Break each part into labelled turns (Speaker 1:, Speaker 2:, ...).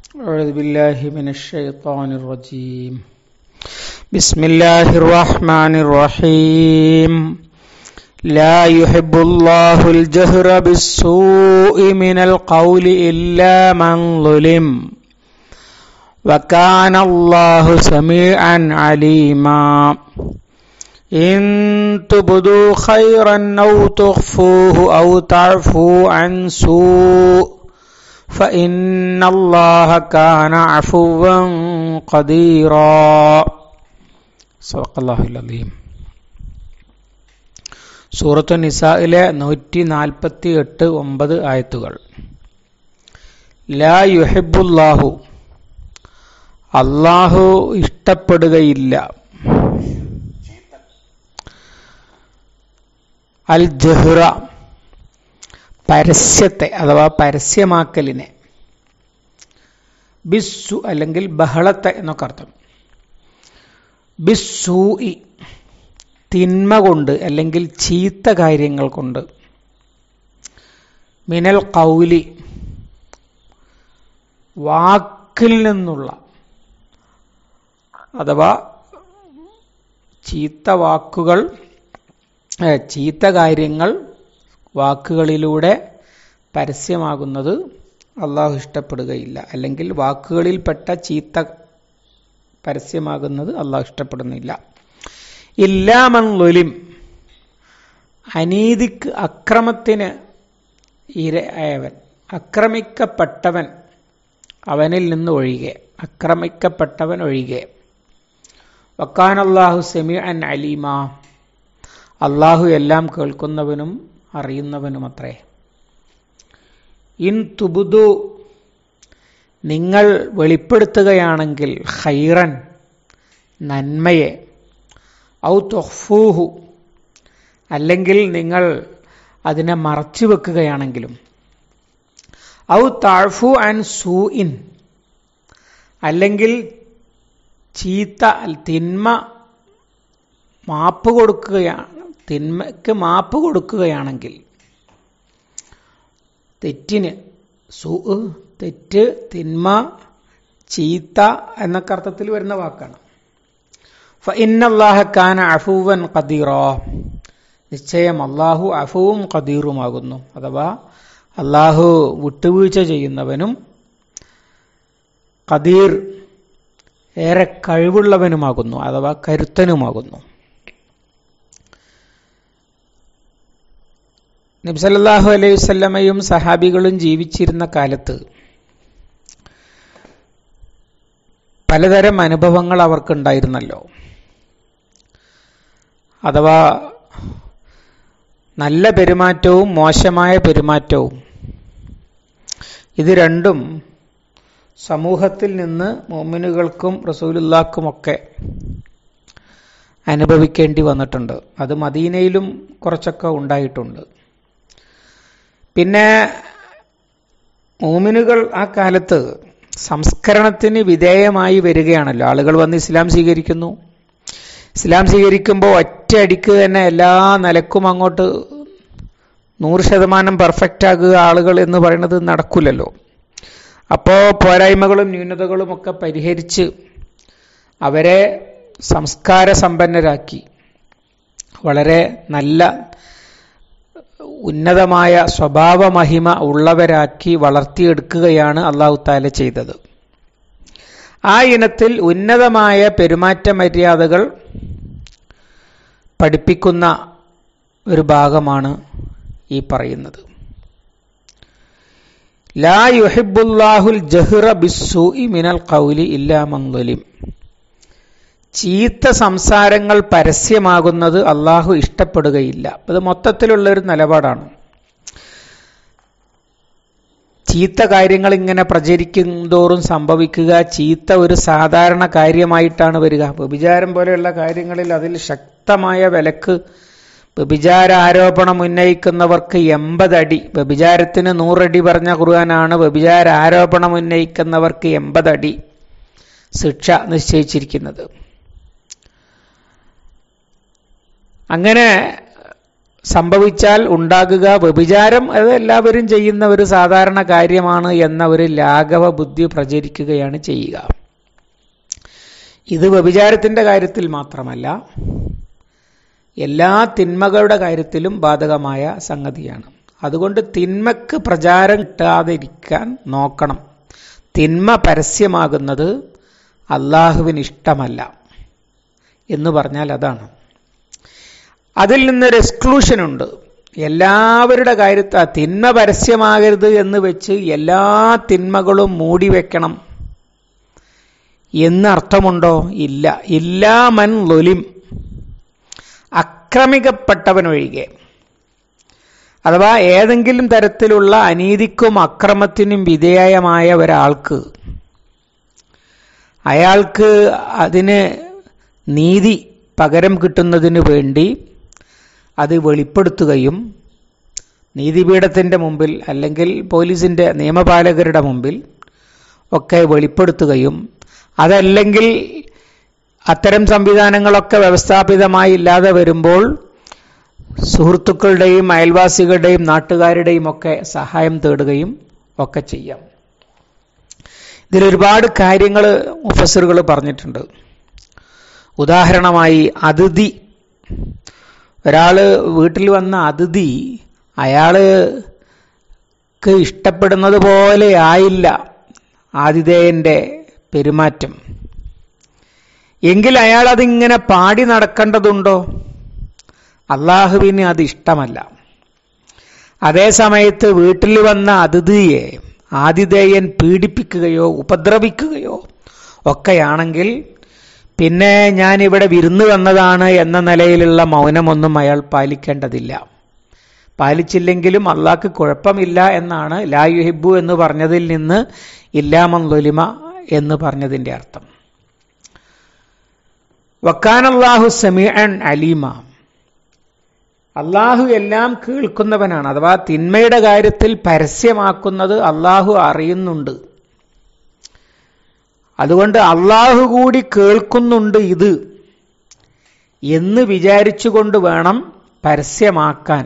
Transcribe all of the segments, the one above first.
Speaker 1: أعوذ بالله من الشيطان الرجيم بسم الله الرحمن الرحيم لا يحب الله الجهر بالسوء من القول إلا من ظلم وكان الله سميعا عليما إن تبدوا خيرا أو تخفوه أو تعفوا عن سوء فإن الله كان عفوا قديرا صدق الله العظيم സൂറത്തു നിസായിലെ നൂറ്റി നാൽപ്പത്തി എട്ട് ഒമ്പത് ആയത്തുകൾ ലാ യുഹിബുല്ലാഹു അള്ളാഹു ഇഷ്ടപ്പെടുകയില്ല അൽ ജഹ്റ പരസ്യത്തെ അഥവാ പരസ്യമാക്കലിനെ ബിസ്സു അല്ലെങ്കിൽ ബഹളത്തെ എന്നൊക്കെ അർത്ഥം ബിസ്സൂഇ തിന്മ കൊണ്ട് അല്ലെങ്കിൽ ചീത്ത കാര്യങ്ങൾ കൊണ്ട് മിനൽ കൗലി വാക്കിൽ നിന്നുള്ള അഥവാ ചീത്ത വാക്കുകൾ ചീത്ത കാര്യങ്ങൾ വാക്കുകളിലൂടെ പരസ്യമാകുന്നത് അള്ളാഹു ഇഷ്ടപ്പെടുകയില്ല അല്ലെങ്കിൽ വാക്കുകളിൽപ്പെട്ട ചീത്ത പരസ്യമാകുന്നത് അള്ളാഹു ഇഷ്ടപ്പെടുന്നില്ല ഇല്ലാമൻലുലിം അനീതിക്ക് അക്രമത്തിന് ഇരയവൻ അക്രമിക്കപ്പെട്ടവൻ അവനിൽ നിന്ന് ഒഴികെ അക്രമിക്കപ്പെട്ടവൻ ഒഴികെ വക്കാൻ അള്ളാഹു സെമി അൻ അലീമ അള്ളാഹു എല്ലാം കേൾക്കുന്നവനും അറിയുന്നവനുമത്രേ ഇൻ തുബുദു നിങ്ങൾ വെളിപ്പെടുത്തുകയാണെങ്കിൽ ഹൈറൻ നന്മയെ ഔ തൊഹ്ഫൂഹു അല്ലെങ്കിൽ നിങ്ങൾ അതിനെ മറച്ചു വെക്കുകയാണെങ്കിലും ഔ താഴ്ഫു ആൻഡ് സൂ ഇൻ അല്ലെങ്കിൽ ചീത്ത തിന്മ മാപ്പ് കൊടുക്കുകയാണ് തിന്മയ്ക്ക് മാപ്പ് കൊടുക്കുകയാണെങ്കിൽ തെറ്റിന് സു തെറ്റ് തിന്മ ചീത്ത എന്നൊക്കെ അർത്ഥത്തിൽ വരുന്ന വാക്കാണ് ഫഇന്നല്ലാഹ കാന അഫൂവൻ ഖദീറോ നിശ്ചയം അള്ളാഹു അഫുവും ഖദീറുമാകുന്നു അഥവാ അള്ളാഹു വിട്ടുവീഴ്ച ചെയ്യുന്നവനും ഖദീർ ഏറെ കഴിവുള്ളവനുമാകുന്നു അഥവാ കരുത്തനുമാകുന്നു നബ്സല്ലാഹു അലൈഹി വല്ലമയും സഹാബികളും ജീവിച്ചിരുന്ന കാലത്ത് പലതരം അനുഭവങ്ങൾ അവർക്കുണ്ടായിരുന്നല്ലോ അഥവാ നല്ല പെരുമാറ്റവും മോശമായ പെരുമാറ്റവും ഇത് രണ്ടും സമൂഹത്തിൽ നിന്ന് മോമിനുകൾക്കും റസൂലുല്ലാക്കുമൊക്കെ അനുഭവിക്കേണ്ടി വന്നിട്ടുണ്ട് അത് മദീനയിലും കുറച്ചൊക്കെ ഉണ്ടായിട്ടുണ്ട് പിന്നെ മോമിനുകൾ ആ കാലത്ത് സംസ്കരണത്തിന് വിധേയമായി വരികയാണല്ലോ ആളുകൾ വന്ന് ഇസ്ലാം സ്വീകരിക്കുന്നു ഇസ്ലാം സ്വീകരിക്കുമ്പോൾ ഒറ്റയടിക്ക് തന്നെ എല്ലാ നിലക്കും അങ്ങോട്ട് നൂറ് ശതമാനം പെർഫെക്റ്റ് ആകുക ആളുകൾ എന്ന് പറയുന്നത് നടക്കില്ലല്ലോ അപ്പോൾ പോരായ്മകളും ന്യൂനതകളും ഒക്കെ പരിഹരിച്ച് അവരെ സംസ്കാര സമ്പന്നരാക്കി വളരെ നല്ല ഉന്നതമായ സ്വഭാവ മഹിമ ഉള്ളവരാക്കി വളർത്തിയെടുക്കുകയാണ് അള്ളാഹു താല ചെയ്തത് ആ ഇനത്തിൽ ഉന്നതമായ പെരുമാറ്റ മര്യാദകൾ പഠിപ്പിക്കുന്ന ഒരു ഭാഗമാണ് ഈ പറയുന്നത് ലാ യുഹിബുല്ലാഹുൽ ജഹ്റ ബിസ്സൂഇ മിനൽ ഖൗലി ഇല്ലാ മങ്ലുലിം ചീത്ത സംസാരങ്ങൾ പരസ്യമാകുന്നത് അള്ളാഹു ഇഷ്ടപ്പെടുകയില്ല അത് മൊത്തത്തിലുള്ള ഒരു നിലപാടാണ് ചീത്ത കാര്യങ്ങൾ ഇങ്ങനെ പ്രചരിക്കും തോറും സംഭവിക്കുക ചീത്ത ഒരു സാധാരണ കാര്യമായിട്ടാണ് വരിക വ്യഭിചാരം പോലെയുള്ള കാര്യങ്ങളിൽ അതിൽ ശക്തമായ വിലക്ക് വ്യഭിചാര ആരോപണം ഉന്നയിക്കുന്നവർക്ക് എൺപതടി വ്യഭിചാരത്തിന് നൂറടി പറഞ്ഞ ഖുർആനാണ് വ്യഭിചാര ആരോപണം ഉന്നയിക്കുന്നവർക്ക് എൺപതടി ശിക്ഷ നിശ്ചയിച്ചിരിക്കുന്നത് അങ്ങനെ സംഭവിച്ചാൽ ഉണ്ടാകുക വ്യഭിചാരം അത് എല്ലാവരും ചെയ്യുന്ന ഒരു സാധാരണ കാര്യമാണ് എന്ന ഒരു ലാഘവ ബുദ്ധി പ്രചരിക്കുകയാണ് ചെയ്യുക ഇത് വ്യഭിചാരത്തിന്റെ കാര്യത്തിൽ മാത്രമല്ല എല്ലാ തിന്മകളുടെ കാര്യത്തിലും ബാധകമായ സംഗതിയാണ് അതുകൊണ്ട് തിന്മക്ക് പ്രചാരം കിട്ടാതിരിക്കാൻ നോക്കണം തിന്മ പരസ്യമാകുന്നത് അള്ളാഹുവിന് ഇഷ്ടമല്ല എന്ന് പറഞ്ഞാൽ അതാണ് അതിൽ നിന്നൊരു എക്സ്ക്ലൂഷൻ ഉണ്ട് എല്ലാവരുടെ കാര്യത്തിൽ തിന്മ പരസ്യമാകരുത് എന്ന് വെച്ച് എല്ലാ തിന്മകളും മൂടി വെക്കണം എന്ന് അർത്ഥമുണ്ടോ ഇല്ല ഇല്ലാ മൻ ലൊലിം അക്രമിക്കപ്പെട്ടവനൊഴികെ അഥവാ ഏതെങ്കിലും തരത്തിലുള്ള അനീതിക്കും അക്രമത്തിനും വിധേയമായ ഒരാൾക്ക് അയാൾക്ക് അതിന് നീതി പകരം കിട്ടുന്നതിന് വേണ്ടി അത് വെളിപ്പെടുത്തുകയും നീതിപീഠത്തിൻ്റെ മുമ്പിൽ അല്ലെങ്കിൽ പോലീസിൻ്റെ നിയമപാലകരുടെ മുമ്പിൽ ഒക്കെ വെളിപ്പെടുത്തുകയും അതല്ലെങ്കിൽ അത്തരം സംവിധാനങ്ങളൊക്കെ വ്യവസ്ഥാപിതമായി ഇല്ലാതെ വരുമ്പോൾ സുഹൃത്തുക്കളുടെയും അയൽവാസികളുടെയും നാട്ടുകാരുടെയും ഒക്കെ സഹായം തേടുകയും ഒക്കെ ചെയ്യാം ഇതിലൊരുപാട് കാര്യങ്ങൾ മുഫസറുകൾ പറഞ്ഞിട്ടുണ്ട് ഉദാഹരണമായി അതിഥി ഒരാള് വീട്ടിൽ വന്ന അതിഥി അയാൾക്ക് ഇഷ്ടപ്പെടുന്നത് പോലെ ആയില്ല ആതിഥേയന്റെ പെരുമാറ്റം എങ്കിൽ അയാൾ അതിങ്ങനെ പാടി നടക്കേണ്ടതുണ്ടോ അള്ളാഹുവിന് അത് ഇഷ്ടമല്ല അതേ സമയത്ത് വീട്ടിൽ വന്ന അതിഥിയെ ആതിഥേയൻ പീഡിപ്പിക്കുകയോ ഉപദ്രവിക്കുകയോ ഒക്കെയാണെങ്കിൽ പിന്നെ ഞാൻ ഇവിടെ വിരുന്ന് വന്നതാണ് എന്ന നിലയിലുള്ള മൗനമൊന്നും അയാൾ പാലിക്കേണ്ടതില്ല പാലിച്ചില്ലെങ്കിലും അള്ളാഹ്ക്ക് കുഴപ്പമില്ല എന്നാണ് ലാ യുഹിബു എന്ന് പറഞ്ഞതിൽ നിന്ന് ഇല്ലാമൻ ലൊലിമ എന്ന് പറഞ്ഞതിന്റെ അർത്ഥം വക്കാനല്ലാഹു സമീഅൻ അലീമ അള്ളാഹു എല്ലാം കേൾക്കുന്നവനാണ് അഥവാ തിന്മയുടെ കാര്യത്തിൽ പരസ്യമാക്കുന്നത് അള്ളാഹു അറിയുന്നുണ്ട് അതുകൊണ്ട് അള്ളാഹു കൂടി കേൾക്കുന്നുണ്ട് ഇത് എന്ന് വിചാരിച്ചുകൊണ്ട് വേണം പരസ്യമാക്കാൻ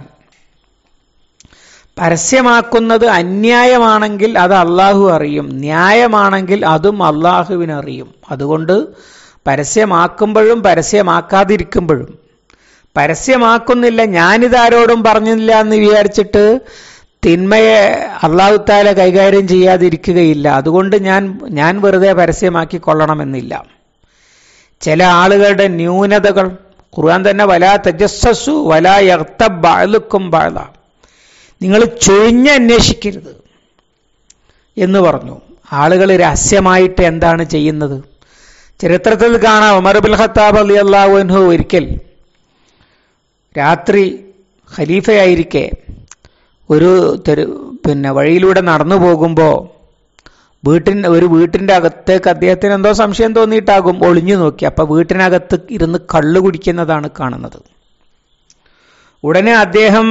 Speaker 1: പരസ്യമാക്കുന്നത് അന്യായമാണെങ്കിൽ അത് അള്ളാഹു അറിയും ന്യായമാണെങ്കിൽ അതും അള്ളാഹുവിനറിയും അതുകൊണ്ട് പരസ്യമാക്കുമ്പോഴും പരസ്യമാക്കാതിരിക്കുമ്പോഴും പരസ്യമാക്കുന്നില്ല ഞാനിതാരോടും പറഞ്ഞില്ല എന്ന് വിചാരിച്ചിട്ട് തിന്മയെ അള്ളാഹുത്താല കൈകാര്യം ചെയ്യാതിരിക്കുകയില്ല അതുകൊണ്ട് ഞാൻ ഞാൻ വെറുതെ പരസ്യമാക്കി കൊള്ളണമെന്നില്ല ചില ആളുകളുടെ ന്യൂനതകൾ ഖുർആൻ തന്നെ വലാ തജസ്സസു വലാ യർത്ത ബാളുക്കും ബാള നിങ്ങൾ ചൊഴിഞ്ഞ് അന്വേഷിക്കരുത് എന്ന് പറഞ്ഞു ആളുകൾ രഹസ്യമായിട്ട് എന്താണ് ചെയ്യുന്നത് ചരിത്രത്തിൽ കാണാം ഉമർ ബിൽ ഖത്താബ് അലി അള്ളാഹുൻഹു ഒരിക്കൽ രാത്രി ഖലീഫയായിരിക്കെ ഒരു തെരു പിന്നെ വഴിയിലൂടെ നടന്നു പോകുമ്പോൾ വീട്ടിൻ ഒരു വീട്ടിന്റെ അകത്തേക്ക് അദ്ദേഹത്തിന് എന്തോ സംശയം തോന്നിയിട്ടാകും ഒളിഞ്ഞു നോക്കി അപ്പൊ വീട്ടിനകത്ത് ഇരുന്ന് കള്ളു കുടിക്കുന്നതാണ് കാണുന്നത് ഉടനെ അദ്ദേഹം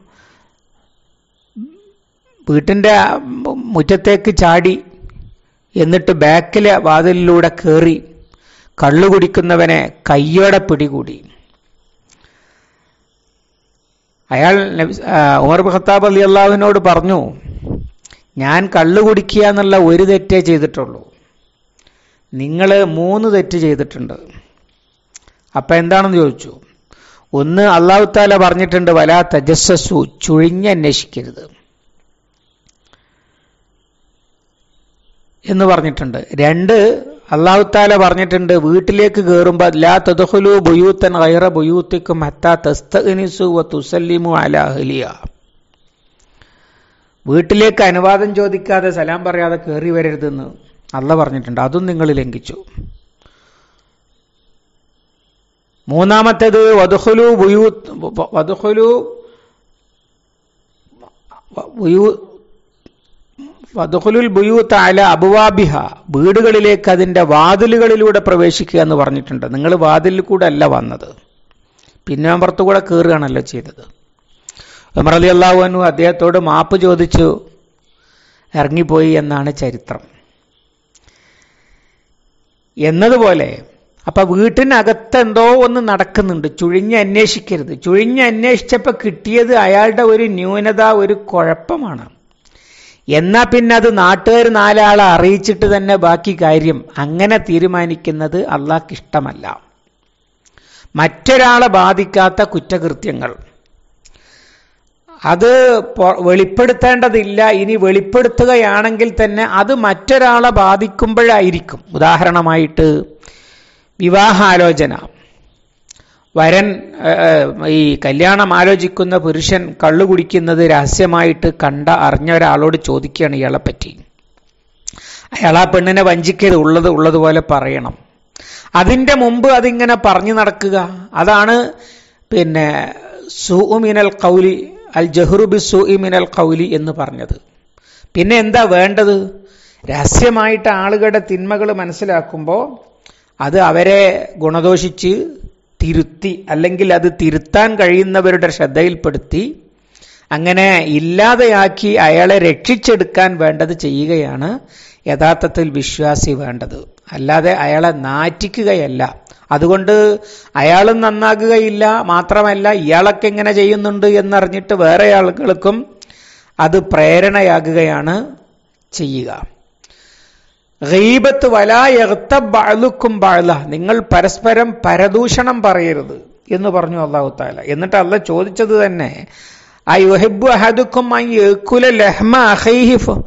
Speaker 1: വീട്ടിന്റെ മുറ്റത്തേക്ക് ചാടി എന്നിട്ട് ബാക്കിലെ വാതിലിലൂടെ കയറി കള്ളു കുടിക്കുന്നവനെ കയ്യോടെ പിടികൂടി അയാൾ ഉമർ ഖത്താബ് അലി അള്ളാഹുവിനോട് പറഞ്ഞു ഞാൻ കള്ളു കുടിക്കുക എന്നുള്ള ഒരു തെറ്റേ ചെയ്തിട്ടുള്ളൂ നിങ്ങൾ മൂന്ന് തെറ്റ് ചെയ്തിട്ടുണ്ട് അപ്പൊ എന്താണെന്ന് ചോദിച്ചു ഒന്ന് അള്ളാഹു താല പറഞ്ഞിട്ടുണ്ട് വലാ തജസ്സസു ചുഴിഞ്ഞന്വേഷിക്കരുത് എന്ന് പറഞ്ഞിട്ടുണ്ട് രണ്ട് അള്ളാഹു താല പറഞ്ഞിട്ടുണ്ട് വീട്ടിലേക്ക് കയറുമ്പോൾ ലാ തദുഹുലു ബുയൂത്തൻ ഗൈറ ബുയൂത്തിക്കും ഹത്താ തസ്തനിസു വ തുസല്ലിമു അലാ അഹ്ലിയ വീട്ടിലേക്ക് അനുവാദം ചോദിക്കാതെ സലാം പറയാതെ കയറി വരരുതെന്ന് അല്ല പറഞ്ഞിട്ടുണ്ട് അതും നിങ്ങൾ ലംഘിച്ചു മൂന്നാമത്തേത് വധുഹുലു ബുയൂ വധുഹുലു ബുയൂ വധുഹുലുൽ ബുയൂത്ത് അല അബുവാബിഹ വീടുകളിലേക്ക് അതിന്റെ വാതിലുകളിലൂടെ പ്രവേശിക്കുക എന്ന് പറഞ്ഞിട്ടുണ്ട് നിങ്ങൾ വാതിലിൽ കൂടെ അല്ല വന്നത് പിന്നാമ്പുറത്തു കൂടെ കയറുകയാണല്ലോ ചെയ്തത് ഉമർ അലി അള്ളാഹുനു അദ്ദേഹത്തോട് മാപ്പ് ചോദിച്ചു ഇറങ്ങിപ്പോയി എന്നാണ് ചരിത്രം എന്നതുപോലെ അപ്പൊ വീട്ടിനകത്ത് എന്തോ ഒന്ന് നടക്കുന്നുണ്ട് ചുഴിഞ്ഞ് അന്വേഷിക്കരുത് ചുഴിഞ്ഞ് അന്വേഷിച്ചപ്പോ കിട്ടിയത് അയാളുടെ ഒരു ന്യൂനത ഒരു കുഴപ്പമാണ് എന്നാ പിന്നെ അത് നാട്ടുകാർ നാലാളെ അറിയിച്ചിട്ട് തന്നെ ബാക്കി കാര്യം അങ്ങനെ തീരുമാനിക്കുന്നത് അള്ളാഹ്ക്ക് ഇഷ്ടമല്ല മറ്റൊരാളെ ബാധിക്കാത്ത കുറ്റകൃത്യങ്ങൾ അത് പൊ- വെളിപ്പെടുത്തേണ്ടതില്ല ഇനി വെളിപ്പെടുത്തുകയാണെങ്കിൽ തന്നെ അത് മറ്റൊരാളെ ബാധിക്കുമ്പോഴായിരിക്കും ഉദാഹരണമായിട്ട് വിവാഹാലോചന വരൻ ഏഹ്, ഈ കല്യാണം ആലോചിക്കുന്ന പുരുഷൻ കള്ളു കുടിക്കുന്നത് രഹസ്യമായിട്ട് കണ്ട അറിഞ്ഞ ഒരാളോട് ചോദിക്കുകയാണ് ഇയാളെ പറ്റി അയാൾ ആ പെണ്ണിനെ വഞ്ചിക്കരുത് ഉള്ളത് ഉള്ളതുപോലെ പറയണം അതിന്റെ മുമ്പ് അതിങ്ങനെ പറഞ്ഞു നടക്കുക അതാണ് പിന്നെ സുമിനൽ കൗലി അൽ ജഹ്റുബി സുഇമിനൽ കൗലി എന്ന് പറഞ്ഞത് പിന്നെ എന്താ വേണ്ടത് രഹസ്യമായിട്ട് ആളുകളുടെ തിന്മകൾ മനസ്സിലാക്കുമ്പോൾ അത് അവരെ ഗുണദോഷിച്ച് തിരുത്തി അല്ലെങ്കിൽ അത് തിരുത്താൻ കഴിയുന്നവരുടെ ശ്രദ്ധയിൽപ്പെടുത്തി അങ്ങനെ ഇല്ലാതെയാക്കി അയാളെ രക്ഷിച്ചെടുക്കാൻ വേണ്ടത് ചെയ്യുകയാണ് യഥാർത്ഥത്തിൽ വിശ്വാസി വേണ്ടത് അല്ലാതെ അയാളെ നാറ്റിക്കുകയല്ല അതുകൊണ്ട് അയാളും നന്നാകുകയില്ല മാത്രമല്ല ഇയാളൊക്കെ ഇങ്ങനെ ചെയ്യുന്നുണ്ട് എന്നറിഞ്ഞിട്ട് വേറെ ആളുകൾക്കും അത് പ്രേരണയാകുകയാണ് ചെയ്യുക ഗീബത്ത് വലായകത്ത ബാളുക്കും ബാള നിങ്ങൾ പരസ്പരം പരദൂഷണം പറയരുത് എന്ന് പറഞ്ഞു അള്ളാഹു താല എന്നിട്ട് അല്ല ചോദിച്ചത് തന്നെ ആ യുഹബു അഹദുക്കും ലഹ്മ അഹൈഹി ഫ-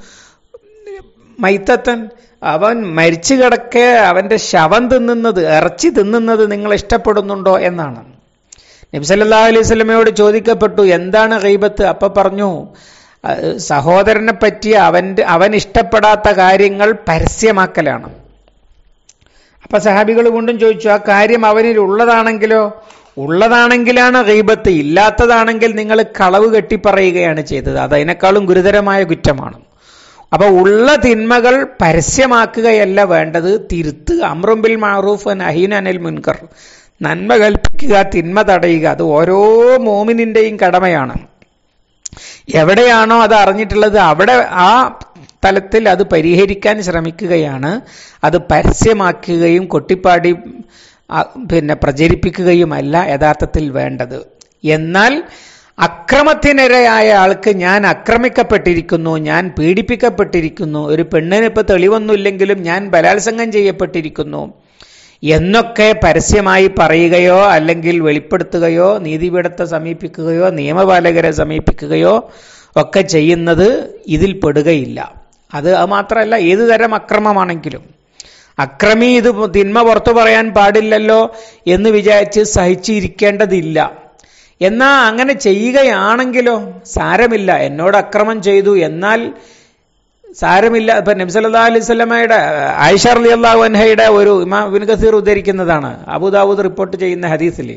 Speaker 1: മൈത്തത്തൻ അവൻ മരിച്ചു കിടക്കെ അവന്റെ ശവം തിന്നുന്നത് ഇറച്ചി തിന്നുന്നത് നിങ്ങൾ ഇഷ്ടപ്പെടുന്നുണ്ടോ എന്നാണ് നബ്സല്ലാ അലൈഹി സ്വലമയോട് ചോദിക്കപ്പെട്ടു എന്താണ് ഗൈബത്ത് അപ്പൊ പറഞ്ഞു അഹ് സഹോദരനെ പറ്റി അവന്റെ അവൻ ഇഷ്ടപ്പെടാത്ത കാര്യങ്ങൾ പരസ്യമാക്കലാണ് അപ്പൊ സഹാബികൾ കൊണ്ടും ചോദിച്ചു ആ കാര്യം അവനിൽ ഉള്ളതാണെങ്കിലോ ഉള്ളതാണെങ്കിലാണ് ഗൈബത്ത് ഇല്ലാത്തതാണെങ്കിൽ നിങ്ങൾ കളവ് കെട്ടിപ്പറയുകയാണ് ചെയ്തത് അത് അതിനേക്കാളും ഗുരുതരമായ കുറ്റമാണ് അപ്പൊ ഉള്ള തിന്മകൾ പരസ്യമാക്കുകയല്ല വേണ്ടത് തിരുത്തുക അമ്രുംബിൽ മാറൂഫ് നഹീൻ അനിൽ മുൻകർ നന്മ കൽപ്പിക്കുക തിന്മ തടയുക അത് ഓരോ മോമിനിന്റെയും കടമയാണ് എവിടെയാണോ അത് അറിഞ്ഞിട്ടുള്ളത് അവിടെ ആ തലത്തിൽ അത് പരിഹരിക്കാൻ ശ്രമിക്കുകയാണ് അത് പരസ്യമാക്കുകയും കൊട്ടിപ്പാടി ആ, പിന്നെ പ്രചരിപ്പിക്കുകയുമല്ല യഥാർത്ഥത്തിൽ വേണ്ടത് എന്നാൽ അക്രമത്തിനിരയായ ആൾക്ക് ഞാൻ ആക്രമിക്കപ്പെട്ടിരിക്കുന്നു ഞാൻ പീഡിപ്പിക്കപ്പെട്ടിരിക്കുന്നു ഒരു പെണ്ണിന് ഇപ്പൊ തെളിവൊന്നുമില്ലെങ്കിലും ഞാൻ ബലാത്സംഗം ചെയ്യപ്പെട്ടിരിക്കുന്നു എന്നൊക്കെ പരസ്യമായി പറയുകയോ അല്ലെങ്കിൽ വെളിപ്പെടുത്തുകയോ നീതിപീഠത്തെ സമീപിക്കുകയോ നിയമപാലകരെ സമീപിക്കുകയോ ഒക്കെ ചെയ്യുന്നത് ഇതിൽ പെടുകയില്ല അത് അത് മാത്രമല്ല ഏതു തരം അക്രമമാണെങ്കിലും അക്രമി ഇത് തിന്മ പുറത്തു പറയാൻ പാടില്ലല്ലോ എന്ന് വിചാരിച്ച് സഹിച്ചിരിക്കേണ്ടതില്ല എന്നാ അങ്ങനെ ചെയ്യുകയാണെങ്കിലോ സാരമില്ല എന്നോട് അക്രമം ചെയ്തു എന്നാൽ സാരമില്ല ഇപ്പൊ നബ്സല്ലാ അലൈഹി സ്വലമയുടെ ആയിഷ അലി അള്ളാഹു അൻഹയുടെ ഒരു ഇമാം ഇബ്നു കസീർ ഉദ്ധരിക്കുന്നതാണ് അബുദാവൂദ് റിപ്പോർട്ട് ചെയ്യുന്ന ഹദീസിൽ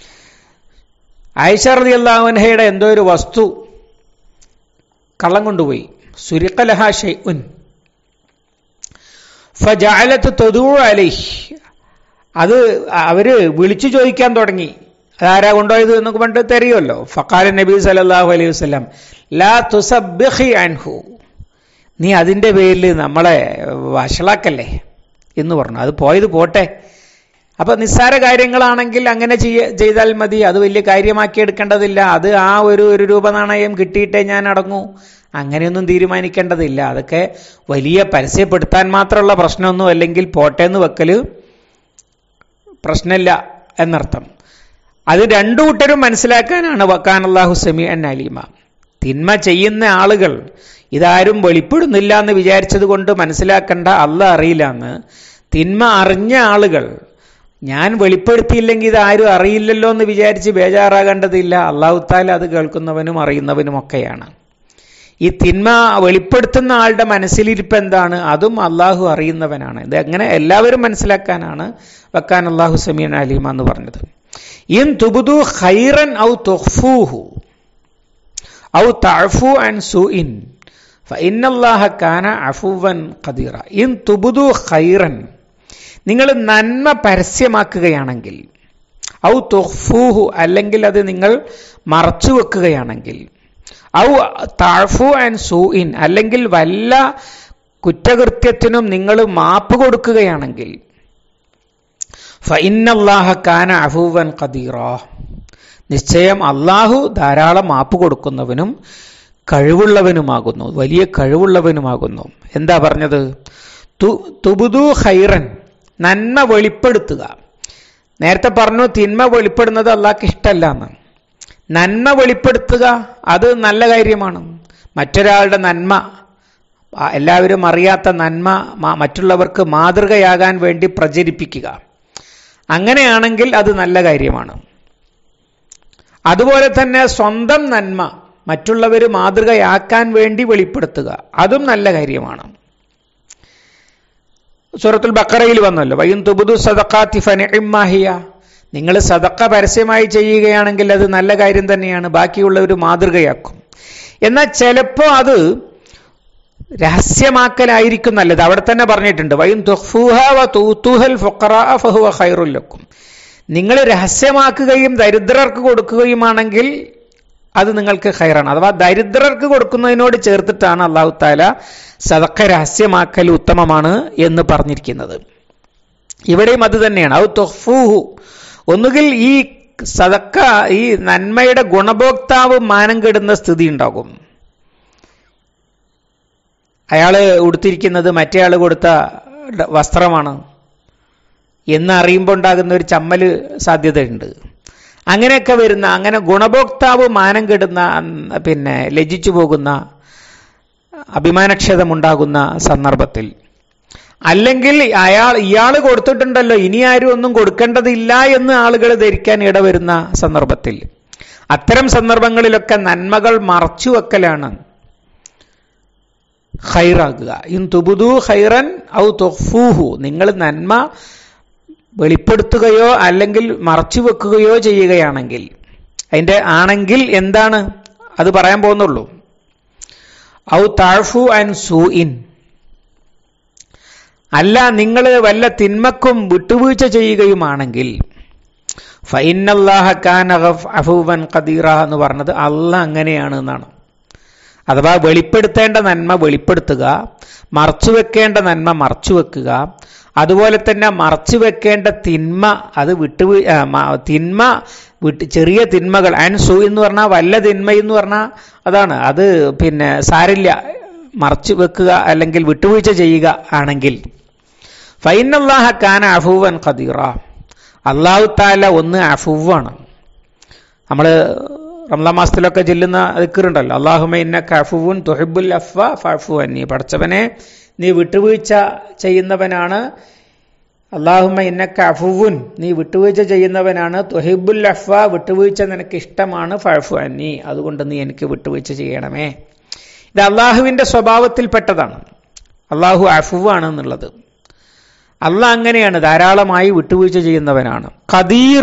Speaker 1: ആയിഷ അലി അള്ളാഹു അൻഹയുടെ എന്തോ ഒരു വസ്തു കള്ളം കൊണ്ടുപോയി സുരിഖലഹ ഷെയ്ഉൻ ഫജഅലത്ത് തദൂ അലൈഹി അത് അവര് വിളിച്ചു ചോദിക്കാൻ തുടങ്ങി അതാരാ കൊണ്ടുപോയത് എന്നൊക്കെ പണ്ട് തരുമല്ലോ ഫക്കാല നബി സല്ലല്ലാഹു അലൈഹി വസല്ലം ലാ തുസബ്ബിഖി അൻഹു നീ അതിന്റെ പേരിൽ നമ്മളെ വഷളാക്കല്ലേ എന്ന് പറഞ്ഞു അത് പോയത് പോട്ടെ അപ്പൊ നിസ്സാര കാര്യങ്ങളാണെങ്കിൽ അങ്ങനെ ചെയ്യ ചെയ്താൽ മതി അത് വലിയ കാര്യമാക്കി എടുക്കേണ്ടതില്ല അത് ആ ഒരു ഒരു രൂപ നാണയം കിട്ടിയിട്ടേ ഞാൻ അടങ്ങൂ അങ്ങനെയൊന്നും തീരുമാനിക്കേണ്ടതില്ല അതൊക്കെ വലിയ പരസ്യപ്പെടുത്താൻ മാത്രമുള്ള പ്രശ്നമൊന്നും അല്ലെങ്കിൽ പോട്ടെ എന്ന് വെക്കല് പ്രശ്നമില്ല എന്നർത്ഥം അത് രണ്ടു കൂട്ടരും മനസ്സിലാക്കാനാണ് വക്കാൻ അള്ളാഹു സമി അൻ അലീമ തിന്മ ചെയ്യുന്ന ആളുകൾ ഇതാരും വെളിപ്പെടുന്നില്ല എന്ന് വിചാരിച്ചത് കൊണ്ട് മനസ്സിലാക്കേണ്ട അല്ല അറിയില്ല എന്ന് തിന്മ അറിഞ്ഞ ആളുകൾ ഞാൻ വെളിപ്പെടുത്തിയില്ലെങ്കിൽ ഇത് ആരും അറിയില്ലല്ലോ എന്ന് വിചാരിച്ച് ബേജാറാകേണ്ടതില്ല അള്ളാഹുത്താല അത് കേൾക്കുന്നവനും അറിയുന്നവനും ഒക്കെയാണ് ഈ തിന്മ വെളിപ്പെടുത്തുന്ന ആളുടെ മനസ്സിലിരിപ്പ് എന്താണ് അതും അള്ളാഹു അറിയുന്നവനാണ് ഇത് അങ്ങനെ എല്ലാവരും മനസ്സിലാക്കാനാണ് വെക്കാൻ അള്ളാഹു സമീൻ അലീമ എന്ന് പറഞ്ഞത് ഇൻ തുബുദു ഖൈറൻ ഔ തുഖ്ഫൂഹു ഔ തഅഫു അൻ സുഇൻ ഫഇന്നല്ലാഹ കാന അഫുവൻ ഖദീറ ഇൻ തുബുദു ഖൈറൻ നിങ്ങൾ നന്മ പരസ്യമാക്കുകയാണെങ്കിൽ ഔ തുഖ്ഫൂഹു അല്ലെങ്കിൽ അത് നിങ്ങൾ മറച്ചു വെക്കുകയാണെങ്കിൽ ഔ താഴ്ഫു ആൻഡ് സൂഇൻ അല്ലെങ്കിൽ വല്ല കുറ്റകൃത്യത്തിനും നിങ്ങൾ മാപ്പ് കൊടുക്കുകയാണെങ്കിൽ ഫഇന്നല്ലാഹ കാന അഫൂവൻ ഖദീറ നിശ്ചയം അള്ളാഹു ധാരാളം മാപ്പ് കൊടുക്കുന്നവനും കഴിവുള്ളവനുമാകുന്നു വലിയ കഴിവുള്ളവനുമാകുന്നു എന്താ പറഞ്ഞത് തു- തുബുദു ഖൈറൻ നന്മ വെളിപ്പെടുത്തുക നേരത്തെ പറഞ്ഞു തിന്മ വെളിപ്പെടുന്നത് അള്ളാഹ്ക്ക് ഇഷ്ടമല്ല എന്ന് നന്മ വെളിപ്പെടുത്തുക അത് നല്ല കാര്യമാണ് മറ്റൊരാളുടെ നന്മ ആ, എല്ലാവരും അറിയാത്ത നന്മ മ- മറ്റുള്ളവർക്ക് മാതൃകയാകാൻ വേണ്ടി പ്രചരിപ്പിക്കുക അങ്ങനെയാണെങ്കിൽ അത് നല്ല കാര്യമാണ് അതുപോലെ തന്നെ സ്വന്തം നന്മ മറ്റുള്ളവർ മാതൃകയാക്കാൻ വേണ്ടി വെളിപ്പെടുത്തുക അതും നല്ല കാര്യമാണ് സൂറത്തുൽ ബക്കറയിൽ വന്നല്ലോ വയ്യും തുബുദു സദക്കാത്തി ഫനിഹിയ നിങ്ങൾ സദക്ക പരസ്യമായി ചെയ്യുകയാണെങ്കിൽ അത് നല്ല കാര്യം തന്നെയാണ് ബാക്കിയുള്ളവർ മാതൃകയാക്കും എന്നാൽ ചിലപ്പോൾ അത് രഹസ്യമാക്കലായിരിക്കും നല്ലത് അവിടെ തന്നെ പറഞ്ഞിട്ടുണ്ട് വൈൻ തുഹ്ഫൂഹ വ തൂത്തുഹൽ ഫുഖറാ ഫഹുവ ഖൈറുൽ ലക്കും നിങ്ങൾ രഹസ്യമാക്കുകയും ദരിദ്രർക്ക് കൊടുക്കുകയുമാണെങ്കിൽ അത് നിങ്ങൾക്ക് ഖൈറാണ് അഥവാ ദരിദ്രർക്ക് കൊടുക്കുന്നതിനോട് ചേർത്തിട്ടാണ് അള്ളാഹു താല സദക്ക രഹസ്യമാക്കൽ ഉത്തമമാണ് എന്ന് പറഞ്ഞിരിക്കുന്നത് ഇവിടെയും അത് തന്നെയാണ് ഔ തുഹ്ഫൂഹു ഒന്നുകിൽ ഈ സദക്ക ഈ നന്മയുടെ ഗുണഭോക്താവ് മാനം കെടുന്ന സ്ഥിതി ഉണ്ടാകും അയാള് ഉടുത്തിരിക്കുന്നത് മറ്റേ ആള് കൊടുത്ത ഡ- വസ്ത്രമാണ് എന്ന് അറിയുമ്പോൾ ഉണ്ടാകുന്ന ഒരു ചമ്മല് സാധ്യതയുണ്ട് അങ്ങനെയൊക്കെ വരുന്ന അങ്ങനെ ഗുണഭോക്താവ് മാനം കെടുന്ന ഉം, പിന്നെ ലജ്ജിച്ചു പോകുന്ന അഭിമാനക്ഷതമുണ്ടാകുന്ന സന്ദർഭത്തിൽ അല്ലെങ്കിൽ അയാൾ ഇയാൾ കൊടുത്തിട്ടുണ്ടല്ലോ ഇനി ആരും ഒന്നും കൊടുക്കേണ്ടതില്ല എന്ന് ആളുകൾ ധരിക്കാൻ ഇടവരുന്ന സന്ദർഭത്തിൽ അത്തരം സന്ദർഭങ്ങളിലൊക്കെ നന്മകൾ മറച്ചുവെക്കലാണ് ഖൈറാകുക ഇൻ തുബുദു ഖൈറൻ ഔ തുഖ്ഫൂഹു നിങ്ങൾ നന്മ വെളിപ്പെടുത്തുകയോ അല്ലെങ്കിൽ മറച്ചു വെക്കുകയോ ചെയ്യുകയാണെങ്കിൽ അതിന്റെ ആണെങ്കിൽ എന്താണ് അത് പറയാൻ പോകുന്നുള്ളൂ ഔ താഴ്ഫു ആൻഡ് സൂ ഇൻ അല്ല നിങ്ങൾ വല്ല തിന്മക്കും വിട്ടുവീഴ്ച ചെയ്യുകയുമാണെങ്കിൽ ഫൈനല്ലാഹ ഖാൻ അഫൂവൻ ഖദീറ എന്ന് പറഞ്ഞത് അല്ല അങ്ങനെയാണ് എന്നാണ് അഥവാ വെളിപ്പെടുത്തേണ്ട നന്മ വെളിപ്പെടുത്തുക മറച്ചു വെക്കേണ്ട നന്മ മറച്ചു വെക്കുക അതുപോലെ തന്നെ മറച്ചു വെക്കേണ്ട തിന്മ അത് വിട്ടു തിന്മ വിട്ട് ചെറിയ തിന്മകൾ ആൻഡ് സു എന്ന് പറഞ്ഞാൽ വല്ല തിന്മ എന്ന് പറഞ്ഞാൽ അതാണ് അത് പിന്നെ സാരില്ല മറച്ചു വെക്കുക അല്ലെങ്കിൽ വിട്ടുവീഴ്ച ചെയ്യുക ആണെങ്കിൽ ഫൈനല്ലാഹ ഖാൻ അഫൂവൻ ഖദീറ അള്ളാഹു താല ഒന്ന് അഫുവാണ് നമ്മൾ റംലാ മാസത്തിലൊക്കെ ചെല്ലുന്ന ദിക്കറുണ്ടല്ലോ അള്ളാഹുമ ഇന്നക അഫുവുൻ തുഹിബുൽ അഫ ഫഅഫു അന്നി പഠിച്ചവനെ നീ വിട്ടുവീഴ്ച ചെയ്യുന്നവനാണ് അള്ളാഹുമ ഇന്നക്ക അഫുവുൻ നീ വിട്ടുവീഴ്ച ചെയ്യുന്നവനാണ് തുഹിബുൽ അഫ വിട്ടുവീഴ്ച നിനക്ക് ഇഷ്ടമാണ് ഫഅഫു അന്നി അതുകൊണ്ട് നീ എനിക്ക് വിട്ടുവീഴ്ച ചെയ്യണമേ ഇത് അള്ളാഹുവിന്റെ സ്വഭാവത്തിൽപ്പെട്ടതാണ് അള്ളാഹു അഫുവാണ് എന്നുള്ളത് അള്ളാഹ് അങ്ങനെയാണ് ധാരാളമായി വിട്ടുവീഴ്ച ചെയ്യുന്നവനാണ് ഖദീർ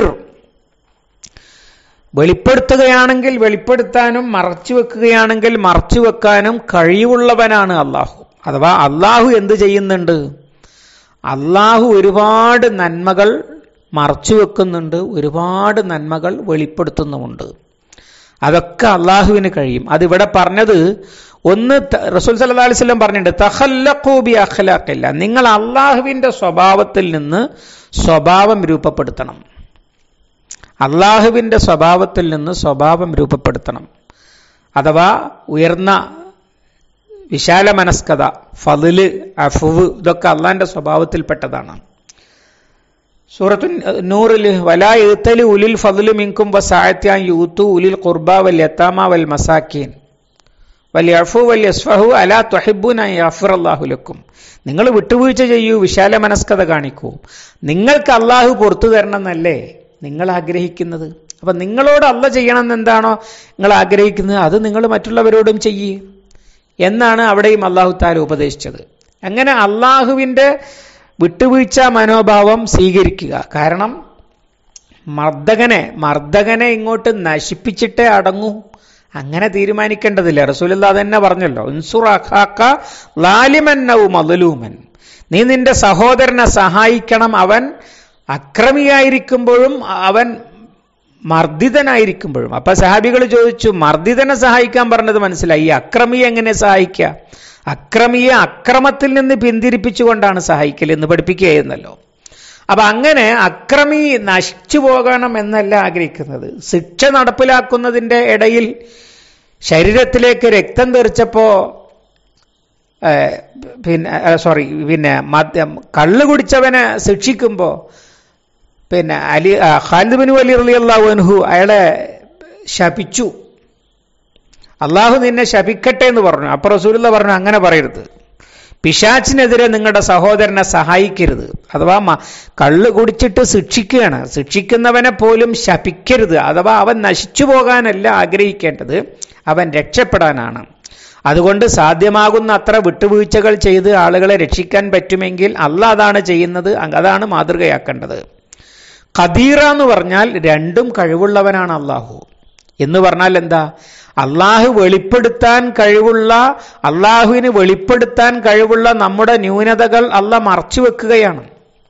Speaker 1: വെളിപ്പെടുത്തുകയാണെങ്കിൽ വെളിപ്പെടുത്താനും മറച്ചു വെക്കുകയാണെങ്കിൽ മറച്ചു വെക്കാനും കഴിവുള്ളവനാണ് അള്ളാഹു അഥവാ അള്ളാഹു എന്ത് ചെയ്യുന്നുണ്ട് അള്ളാഹു ഒരുപാട് നന്മകൾ മറച്ചു വെക്കുന്നുണ്ട് ഒരുപാട് നന്മകൾ വെളിപ്പെടുത്തുന്നുമുണ്ട് അതൊക്കെ അള്ളാഹുവിന് കഴിയും അതിവിടെ പറഞ്ഞത് ഒന്ന് ത- റസൂൽ സല്ലല്ലാഹു അലൈഹി വസല്ലം പറഞ്ഞിട്ടുണ്ട് തഖല്ലഖൂബി അഖ്ലാഖില്ല നിങ്ങൾ അള്ളാഹുവിന്റെ സ്വഭാവത്തിൽ നിന്ന് സ്വഭാവം രൂപപ്പെടുത്തണം അള്ളാഹുവിന്റെ സ്വഭാവത്തിൽ നിന്ന് സ്വഭാവം രൂപപ്പെടുത്തണം അഥവാ ഉയർന്ന വിശാല മനസ്കത ഫതില് അഫുവ് ഇതൊക്കെ അള്ളാഹിന്റെ സ്വഭാവത്തിൽപ്പെട്ടതാണ് സൂറത്തു നൂറില് വലാ എഴുത്തല് ഉലിൽ ഫതില് മിങ്കും വസായത്യാൻ യൂത്തു ഉലിൽ ഖുർബ വൽ യത്താമ വൽ മസാക്കീൻ വൽ യഫു വൽ യസ്ഫഹു അലാ തൊഹിബുൻ യഫർ അള്ളാഹുലക്കും നിങ്ങൾ വിട്ടുവീഴ്ച ചെയ്യൂ വിശാല മനസ്കത കാണിക്കൂ നിങ്ങൾക്ക് അള്ളാഹു പുറത്തു തരണം എന്നല്ലേ നിങ്ങൾ ആഗ്രഹിക്കുന്നത് അപ്പൊ നിങ്ങളോട് അല്ല ചെയ്യണം എന്താണോ നിങ്ങൾ ആഗ്രഹിക്കുന്നത് അത് നിങ്ങൾ മറ്റുള്ളവരോടും ചെയ്യേ എന്നാണ് അവിടെയും അള്ളാഹു താല ഉപദേശിച്ചത് അങ്ങനെ അള്ളാഹുവിന്റെ വിട്ടുവീഴ്ച മനോഭാവം സ്വീകരിക്കുക കാരണം മർദ്ദകനെ മർദ്ദകനെ ഇങ്ങോട്ട് നശിപ്പിച്ചിട്ടേ അടങ്ങൂ അങ്ങനെ തീരുമാനിക്കേണ്ടതില്ല റസൂലുള്ള തന്നെ പറഞ്ഞല്ലോ ഇൻസുർ അഖാക്ക ലാലിമന്നൗ മദലൂമൻ നീ നിന്റെ സഹോദരനെ സഹായിക്കണം അവൻ അക്രമിയായിരിക്കുമ്പോഴും അവൻ മർദ്ദിതനായിരിക്കുമ്പോഴും അപ്പൊ സഹാബികൾ ചോദിച്ചു മർദ്ദിതനെ സഹായിക്കാൻ പറഞ്ഞത് മനസ്സിലായി ഈ അക്രമിയെ എങ്ങനെ സഹായിക്കുക അക്രമിയെ അക്രമത്തിൽ നിന്ന് പിന്തിരിപ്പിച്ചുകൊണ്ടാണ് സഹായിക്കൽ എന്ന് പഠിപ്പിക്കുകയെന്നല്ലോ അപ്പൊ അങ്ങനെ അക്രമി നശിച്ചു പോകണം എന്നല്ല ആഗ്രഹിക്കുന്നത് ശിക്ഷ നടപ്പിലാക്കുന്നതിന്റെ ഇടയിൽ ശരീരത്തിലേക്ക് രക്തം തെറിച്ചപ്പോ ഏഹ്, പിന്നെ സോറി പിന്നെ മദ്യം കള്ള് കുടിച്ചവനെ ശിക്ഷിക്കുമ്പോ പിന്നെ അലി ആ, ഖാലിദ് ബിൻ വലി റളിയല്ലാഹു അൻഹു അയാളെ ശപിച്ചു അള്ളാഹു നിന്നെ ശപിക്കട്ടെ എന്ന് പറഞ്ഞു അപ്പൊ റസൂലുള്ള പറഞ്ഞു അങ്ങനെ പറയരുത് പിശാച്ചിനെതിരെ നിങ്ങളുടെ സഹോദരനെ സഹായിക്കരുത് അഥവാ മ- കള്ള് കുടിച്ചിട്ട് ശിക്ഷിക്കുകയാണ് ശിക്ഷിക്കുന്നവനെ പോലും ശപിക്കരുത് അഥവാ അവൻ നശിച്ചു പോകാനല്ല ആഗ്രഹിക്കേണ്ടത് അവൻ രക്ഷപ്പെടാനാണ് അതുകൊണ്ട് സാധ്യമാകുന്ന അത്ര വിട്ടുവീഴ്ചകൾ ചെയ്ത് ആളുകളെ രക്ഷിക്കാൻ പറ്റുമെങ്കിൽ അല്ല അതാണ് ചെയ്യുന്നത് അതാണ് മാതൃകയാക്കേണ്ടത് ഖദീറ എന്ന് പറഞ്ഞാൽ രണ്ടും കഴിവുള്ളവനാണ് അള്ളാഹു എന്ന് പറഞ്ഞാൽ എന്താ അള്ളാഹു വെളിപ്പെടുത്താൻ കഴിവുള്ള അള്ളാഹുവിന് വെളിപ്പെടുത്താൻ കഴിവുള്ള നമ്മുടെ ന്യൂനതകൾ അല്ല മറച്ചു വെക്കുകയാണ്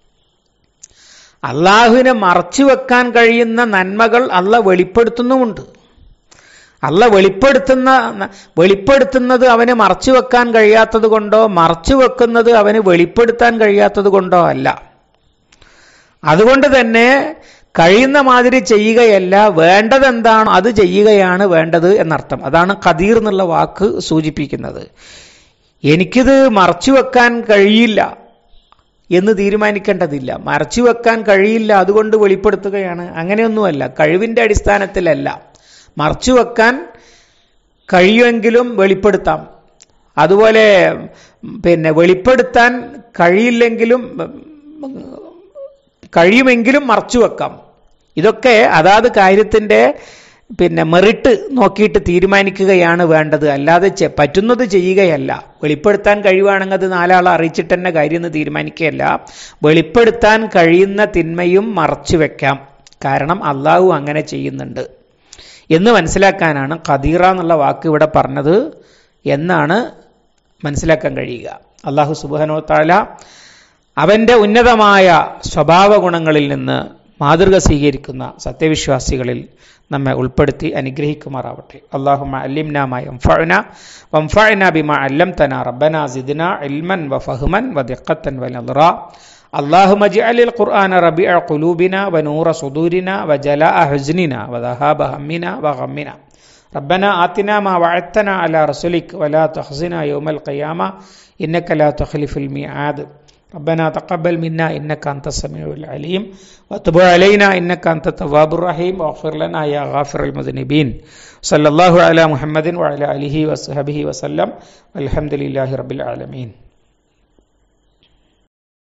Speaker 1: അള്ളാഹുവിനെ മറച്ചു വെക്കാൻ കഴിയുന്ന നന്മകൾ അല്ല വെളിപ്പെടുത്തുന്നുമുണ്ട് അല്ല വെളിപ്പെടുത്തുന്ന വെളിപ്പെടുത്തുന്നത് അവന് മറച്ചു വെക്കാൻ കഴിയാത്തത് കൊണ്ടോ മറച്ചു വെക്കുന്നത് അവന് വെളിപ്പെടുത്താൻ കഴിയാത്തത് കൊണ്ടോ അല്ല അതുകൊണ്ട് തന്നെ കഴിയുന്ന മാതിരി ചെയ്യുകയല്ല വേണ്ടത് എന്താണോ അത് ചെയ്യുകയാണ് വേണ്ടത് എന്നർത്ഥം അതാണ് ഖദീർ എന്നുള്ള വാക്ക് സൂചിപ്പിക്കുന്നത് എനിക്കിത് മറച്ചു വെക്കാൻ കഴിയില്ല എന്ന് തീരുമാനിക്കേണ്ടതില്ല മറച്ചു വെക്കാൻ കഴിയില്ല അതുകൊണ്ട് വെളിപ്പെടുത്തുകയാണ് അങ്ങനെയൊന്നുമല്ല കഴിവിന്റെ അടിസ്ഥാനത്തിലല്ല മറച്ചു വെക്കാൻ കഴിയുമെങ്കിലും വെളിപ്പെടുത്താം അതുപോലെ പിന്നെ വെളിപ്പെടുത്താൻ കഴിയില്ലെങ്കിലും കഴിയുമെങ്കിലും മറച്ചു വെക്കാം ഇതൊക്കെ അതാത് കാര്യത്തിന്റെ പിന്നെ മെറിറ്റ് നോക്കിയിട്ട് തീരുമാനിക്കുകയാണ് വേണ്ടത് അല്ലാതെ ചെ- പറ്റുന്നത് ചെയ്യുകയല്ല വെളിപ്പെടുത്താൻ കഴിയുവാണെങ്കിൽ അത് നാലാളെ അറിയിച്ചിട്ട് തന്നെ കാര്യം എന്ന് തീരുമാനിക്കുകയല്ല വെളിപ്പെടുത്താൻ കഴിയുന്ന തിന്മയും മറച്ചു വെക്കാം കാരണം അള്ളാഹു അങ്ങനെ ചെയ്യുന്നുണ്ട് എന്ന് മനസ്സിലാക്കാനാണ് ഖദീറ എന്നുള്ള വാക്ക് ഇവിടെ പറഞ്ഞത് എന്നാണ് മനസ്സിലാക്കാൻ കഴിയുക അള്ളാഹു സുബാനോ താല അവന്റെ ഉന്നതമായ സ്വഭാവ ഗുണങ്ങളിൽ നിന്ന് മാതൃക സ്വീകരിക്കുന്ന സത്യവിശ്വാസികളിൽ നമ്മെ ഉൾപ്പെടുത്തി അനുഗ്രഹിക്കുമാറാവട്ടെ അള്ളാഹുമ അല്ലിംനാമായ വംഫഅന ബിമ അല്ലംതന റബ്ബന സിദ്ന ഇൽമൻ വഫഹ്മൻ വദിഖത്തൻ വനദ്റ اللهم اجعل القرآن ربيع قلوبنا ونور صدورنا وجلاء حزننا وذهاب همنا وغمنا ربنا آتنا ما وعدتنا على رسلك ولا تخزنا يوم القيامة إنك لا تخلف الميعاد ربنا تقبل منا إنك أنت السميع العليم وتب علينا إنك أنت التواب الرحيم واغفر لنا يا غافر المذنبين صلى الله على محمد وعلى آله وصحبه وسلم والحمد لله رب العالمين